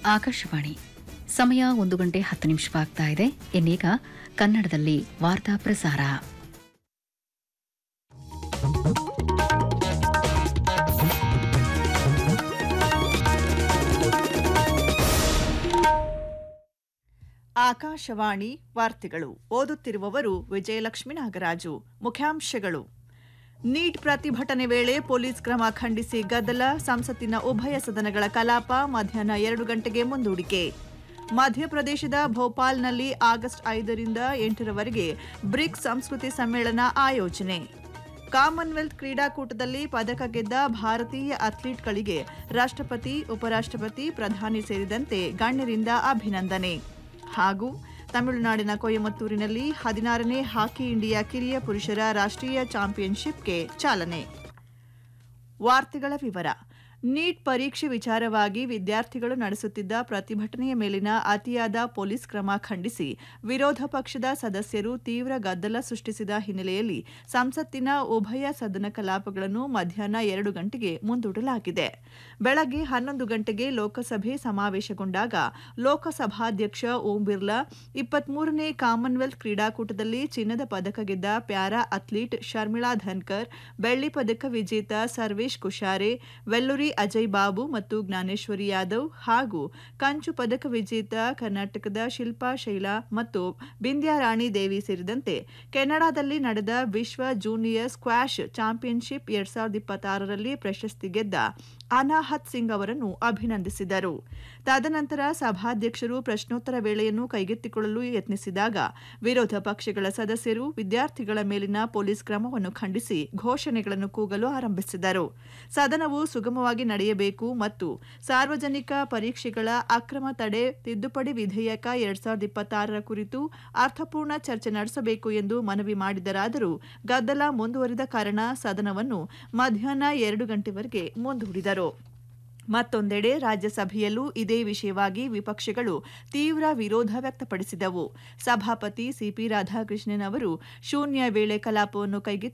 ಆಕಾಶವಾಣಿ ಸಮಯ ಒಂದು ಗಂಟೆ ಹತ್ತು ನಿಮಿಷವಾಗ್ತಾ ಇದೆ ಇನ್ನೀಗ ಕನ್ನಡದಲ್ಲಿ ವಾರ್ತಾ ಪ್ರಸಾರ ಆಕಾಶವಾಣಿ ವಾರ್ತೆಗಳು ಓದುತ್ತಿರುವವರು ವಿಜಯಲಕ್ಷ್ಮಿ ನಾಗರಾಜು ಮುಖ್ಯಾಂಶಗಳು ನೀಟ್ ಪ್ರತಿಭಟನೆ ವೇಳೆ ಪೊಲೀಸ್ ಕ್ರಮ ಖಂಡಿಸಿ ಗದ್ದಲ ಸಂಸತ್ತಿನ ಉಭಯ ಸದನಗಳ ಕಲಾಪ ಮಧ್ಯಾಹ್ನ ಎರಡು ಗಂಟೆಗೆ ಮುಂದೂಡಿಕೆ ಮಧ್ಯಪ್ರದೇಶದ ಭೋಪಾಲ್ನಲ್ಲಿ ಆಗಸ್ಟ್ ಐದರಿಂದ ಎಂಟರವರೆಗೆ ಬ್ರಿಕ್ಸ್ ಸಂಸ್ಕೃತಿ ಸಮ್ಮೇಳನ ಆಯೋಜನೆ ಕಾಮನ್ವೆಲ್ತ್ ಕ್ರೀಡಾಕೂಟದಲ್ಲಿ ಪದಕ ಗೆದ್ದ ಭಾರತೀಯ ಅಥ್ಲೀಟ್ಗಳಿಗೆ ರಾಷ್ಟ್ರಪತಿ ಉಪರಾಷ್ಟ್ರಪತಿ ಪ್ರಧಾನಿ ಸೇರಿದಂತೆ ಗಣ್ಯರಿಂದ ಅಭಿನಂದನೆ ಹಾಗೂ ತಮಿಳುನಾಡಿನ ಕೊಯಮತ್ತೂರಿನಲ್ಲಿ ಹದಿನಾರನೇ ಹಾಕಿ ಇಂಡಿಯಾ ಕಿರಿಯ ಪುರುಷರ ರಾಷ್ಟ್ರೀಯ ಚಾಂಪಿಯನ್ಶಿಪ್ಗೆ ಚಾಲನೆ ವಾರ್ತೆಗಳ ವಿವರ ನೀಟ್ ಪರೀಕ್ಷೆ ವಿಚಾರವಾಗಿ ವಿದ್ಯಾರ್ಥಿಗಳು ನಡೆಸುತ್ತಿದ್ದ ಪ್ರತಿಭಟನೆಯ ಮೇಲಿನ ಅತಿಯಾದ ಪೊಲೀಸ್ ಕ್ರಮ ಖಂಡಿಸಿ ವಿರೋಧ ಪಕ್ಷದ ಸದಸ್ಯರು ತೀವ್ರ ಗದ್ದಲ ಸೃಷ್ಟಿಸಿದ ಹಿನ್ನೆಲೆಯಲ್ಲಿ ಸಂಸತ್ತಿನ ಉಭಯ ಸದನ ಕಲಾಪಗಳನ್ನು ಮಧ್ಯಾಹ್ನ ಎರಡು ಗಂಟೆಗೆ ಮುಂದೂಡಲಾಗಿದೆ ಬೆಳಗ್ಗೆ ಹನ್ನೊಂದು ಗಂಟೆಗೆ ಲೋಕಸಭೆ ಸಮಾವೇಶಗೊಂಡಾಗ ಲೋಕಸಭಾಧ್ಯಕ್ಷ ಓಂ ಬಿರ್ಲಾ ಇಪ್ಪತ್ಮೂರನೇ ಕಾಮನ್ವೆಲ್ತ್ ಕ್ರೀಡಾಕೂಟದಲ್ಲಿ ಚಿನ್ನದ ಪದಕ ಗೆದ್ದ ಪ್ಯಾರಾ ಅಥ್ಲೀಟ್ ಶರ್ಮಿಳಾ ಧನ್ಕರ್ ಬೆಳ್ಳಿ ಪದಕ ವಿಜೇತ ಸರ್ವೇಶ್ ಕುಶಾರೆ ವೆಲ್ಲುರಿ ಅಜಯ್ ಬಾಬು ಮತ್ತು ಜ್ಞಾನೇಶ್ವರಿ ಯಾದವ್ ಹಾಗೂ ಕಂಚು ಪದಕ ವಿಜೇತ ಕರ್ನಾಟಕದ ಶಿಲ್ಪಾ ಶೈಲಾ ಮತ್ತು ಬಿಂದ್ಯಾರಾಣಿ ದೇವಿ ಸೇರಿದಂತೆ ಕೆನಡಾದಲ್ಲಿ ನಡೆದ ವಿಶ್ವ ಜೂನಿಯರ್ ಸ್ಕ್ವಾಷ್ ಚಾಂಪಿಯನ್ಶಿಪ್ ಎರಡ್ ಸಾವಿರದ ಇಪ್ಪತ್ತಾರರಲ್ಲಿ ಪ್ರಶಸ್ತಿ ಗೆದ್ದ ಅನಾಹತ್ ಸಿಂಗ್ ಅವರನ್ನು ಅಭಿನಂದಿಸಿದರು ತದನಂತರ ಸಭಾಧ್ಯಕ್ಷರು ಪ್ರಶ್ನೋತ್ತರ ವೇಳೆಯನ್ನು ಕೈಗೆತ್ತಿಕೊಳ್ಳಲು ಯತ್ನಿಸಿದಾಗ ವಿರೋಧ ಪಕ್ಷಗಳ ಸದಸ್ಯರು ವಿದ್ಯಾರ್ಥಿಗಳ ಮೇಲಿನ ಪೊಲೀಸ್ ಕ್ರಮವನ್ನು ಖಂಡಿಸಿ ಘೋಷಣೆಗಳನ್ನು ಕೂಗಲು ಆರಂಭಿಸಿದರು ಸದನವು ಸುಗಮವಾಗಿ ನಡೆಯಬೇಕು ಮತ್ತು ಸಾರ್ವಜನಿಕ ಪರೀಕ್ಷೆಗಳ ಅಕ್ರಮ ತಡೆ ತಿದ್ದುಪಡಿ ವಿಧೇಯಕ ಎರಡ್ ಸಾವಿರದ ಇಪ್ಪತ್ತಾರರ ಕುರಿತು ಅರ್ಥಪೂರ್ಣ ಚರ್ಚೆ ನಡೆಸಬೇಕು ಎಂದು ಮನವಿ ಮಾಡಿದರಾದರೂ ಗದ್ದಲ ಮುಂದುವರಿದ ಕಾರಣ ಸದನವನ್ನು ಮಧ್ಯಾಹ್ನ ಎರಡು ಗಂಟೆವರೆಗೆ ಮುಂದೂಡಿದರು ಮತ್ತೊಂದೆಡೆ ರಾಜ್ಯಸಭೆಯಲ್ಲೂ ಇದೇ ವಿಷಯವಾಗಿ ವಿಪಕ್ಷಗಳು ತೀವ್ರ ವಿರೋಧ ವ್ಯಕ್ತಪಡಿಸಿದವು ಸಭಾಪತಿ ಸಿಪಿ ರಾಧಾಕೃಷ್ಣನ್ ಅವರು ಶೂನ್ಯ ವೇಳೆ ಕಲಾಪವನ್ನು ಕೈಗೆತ್ತಿಕೊಳ್ಳಲು